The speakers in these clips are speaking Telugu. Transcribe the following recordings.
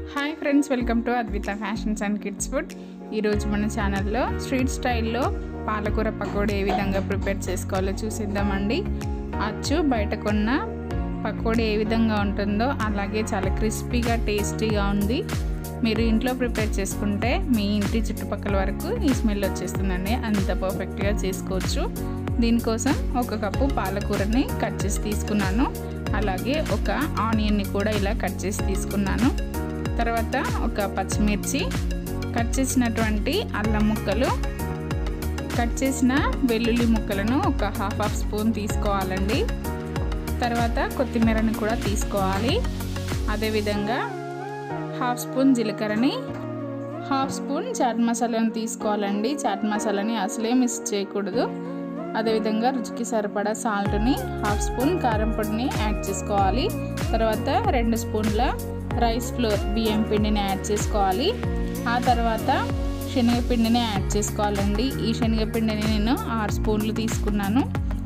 hi friends welcome to Advitha fashions and kids food ఈరోజు మన ఛానల్లో స్ట్రీట్ స్టైల్లో పాలకూర పకోడీ ఏ విధంగా ప్రిపేర్ చేసుకోవాలో చూసిద్దామండి అచ్చు బయట కొన్న పకోడీ ఏ విధంగా ఉంటుందో అలాగే చాలా క్రిస్పీగా టేస్టీగా ఉంది మీరు ఇంట్లో ప్రిపేర్ చేసుకుంటే మీ ఇంటి చుట్టుపక్కల వరకు ఈ స్మెల్ వచ్చేస్తుందండి అంత పర్ఫెక్ట్గా చేసుకోవచ్చు దీనికోసం ఒక కప్పు పాలకూరని కట్ చేసి తీసుకున్నాను అలాగే ఒక ఆనియన్ని కూడా ఇలా కట్ చేసి తీసుకున్నాను తర్వాత ఒక పచ్చిమిర్చి కట్ చేసినటువంటి అల్లం ముక్కలు కట్ చేసిన వెల్లుల్లి ముక్కలను ఒక హాఫ్ హాఫ్ స్పూన్ తీసుకోవాలండి తర్వాత కొత్తిమీరని కూడా తీసుకోవాలి అదేవిధంగా హాఫ్ స్పూన్ జీలకర్రని హాఫ్ స్పూన్ చాట్ మసాలాని తీసుకోవాలండి చాట్ మసాలాని అసలే మిస్ చేయకూడదు అదేవిధంగా రుచికి సరిపడా సాల్ట్ని హాఫ్ స్పూన్ కారం పొడిని యాడ్ చేసుకోవాలి తర్వాత రెండు స్పూన్ల రైస్ ఫ్లోర్ బియ్యం పిండిని యాడ్ చేసుకోవాలి ఆ తర్వాత శనగపిండిని యాడ్ చేసుకోవాలండి ఈ శనగపిండిని నేను ఆరు స్పూన్లు తీసుకున్నాను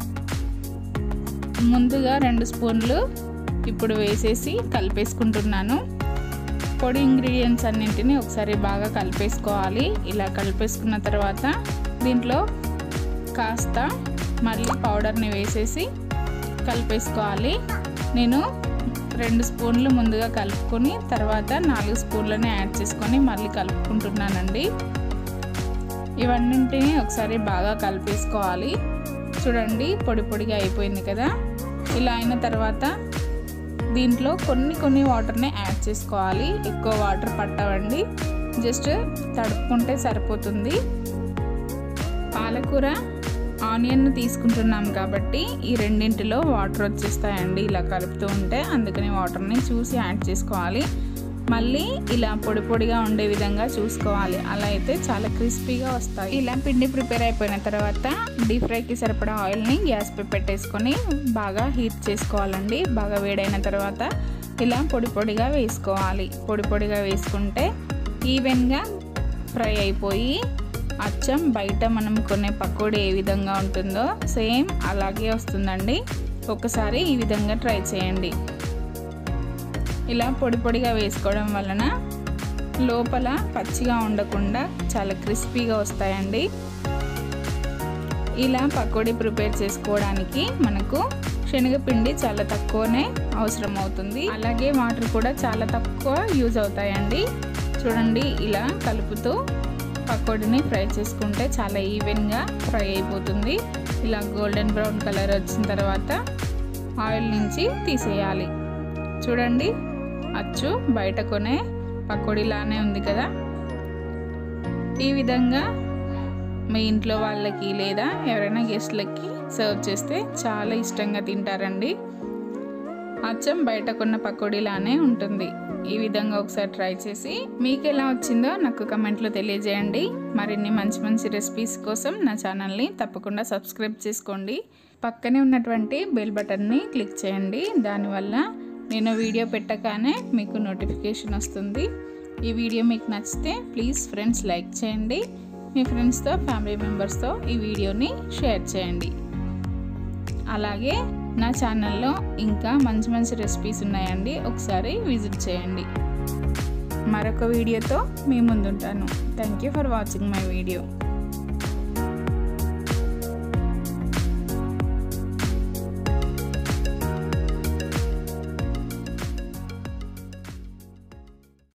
ముందుగా రెండు స్పూన్లు ఇప్పుడు వేసేసి కలిపేసుకుంటున్నాను పొడి ఇంగ్రీడియంట్స్ అన్నింటినీ ఒకసారి బాగా కలిపేసుకోవాలి ఇలా కలిపేసుకున్న తర్వాత దీంట్లో కాస్త మళ్ళీ పౌడర్ని వేసేసి కలిపేసుకోవాలి నేను రెండు స్పూన్లు ముందుగా కలుపుకొని తర్వాత నాలుగు స్పూన్లని యాడ్ చేసుకొని మళ్ళీ కలుపుకుంటున్నానండి ఇవన్నింటినీ ఒకసారి బాగా కలిపేసుకోవాలి చూడండి పొడి పొడిగా అయిపోయింది కదా ఇలా అయిన తర్వాత దీంట్లో కొన్ని కొన్ని వాటర్ని యాడ్ చేసుకోవాలి ఎక్కువ వాటర్ పట్టవండి జస్ట్ తడుపుకుంటే సరిపోతుంది పాలకూర ఆనియన్ తీసుకుంటున్నాం కాబట్టి ఈ రెండింటిలో వాటర్ వచ్చేస్తాయండి ఇలా కలుపుతూ ఉంటే అందుకని వాటర్ని చూసి యాడ్ చేసుకోవాలి మళ్ళీ ఇలా పొడి పొడిగా ఉండే విధంగా చూసుకోవాలి అలా అయితే చాలా క్రిస్పీగా వస్తాయి ఇలా పిండి ప్రిపేర్ అయిపోయిన తర్వాత డీప్ ఫ్రైకి సరిపడా ఆయిల్ని గ్యాస్పై పెట్టేసుకొని బాగా హీట్ చేసుకోవాలండి బాగా వేడైన తర్వాత ఇలా పొడి పొడిగా వేసుకోవాలి పొడి పొడిగా వేసుకుంటే ఈవెన్గా ఫ్రై అయిపోయి అచ్చం బయట మనం కొనే పకోడీ ఏ విధంగా ఉంటుందో సేమ్ అలాగే వస్తుందండి ఒకసారి ఈ విధంగా ట్రై చేయండి ఇలా పొడి పొడిగా వేసుకోవడం వలన లోపల పచ్చిగా ఉండకుండా చాలా క్రిస్పీగా వస్తాయండి ఇలా పకోడీ ప్రిపేర్ చేసుకోవడానికి మనకు శనగపిండి చాలా తక్కువనే అవసరం అవుతుంది అలాగే వాటర్ కూడా చాలా తక్కువ యూజ్ అవుతాయండి చూడండి ఇలా కలుపుతూ పకోడీని ఫ్రై చేసుకుంటే చాలా ఈవెన్గా ఫ్రై అయిపోతుంది ఇలా గోల్డెన్ బ్రౌన్ కలర్ వచ్చిన తర్వాత ఆయిల్ నుంచి తీసేయాలి చూడండి అచ్చు బయట కొనే పకోడీలానే ఉంది కదా ఈ విధంగా మీ ఇంట్లో వాళ్ళకి లేదా ఎవరైనా గెస్ట్లకి సర్వ్ చేస్తే చాలా ఇష్టంగా తింటారండి అచ్చం బయట కొన్న పకోడీలానే ఉంటుంది ఈ విధంగా ఒకసారి ట్రై చేసి మీకు ఎలా వచ్చిందో నాకు కమెంట్లో తెలియజేయండి మరిన్ని మంచి మంచి రెసిపీస్ కోసం నా ఛానల్ని తప్పకుండా సబ్స్క్రైబ్ చేసుకోండి పక్కనే ఉన్నటువంటి బెల్ బటన్ని క్లిక్ చేయండి దానివల్ల నేను వీడియో పెట్టగానే మీకు నోటిఫికేషన్ వస్తుంది ఈ వీడియో మీకు నచ్చితే ప్లీజ్ ఫ్రెండ్స్ లైక్ చేయండి మీ ఫ్రెండ్స్తో ఫ్యామిలీ మెంబర్స్తో ఈ వీడియోని షేర్ చేయండి అలాగే నా ఛానల్లో ఇంకా మంచి మంచి రెసిపీస్ ఉన్నాయండి ఒకసారి విజిట్ చేయండి మరొక వీడియోతో మీ ముందుంటాను thank you for watching my video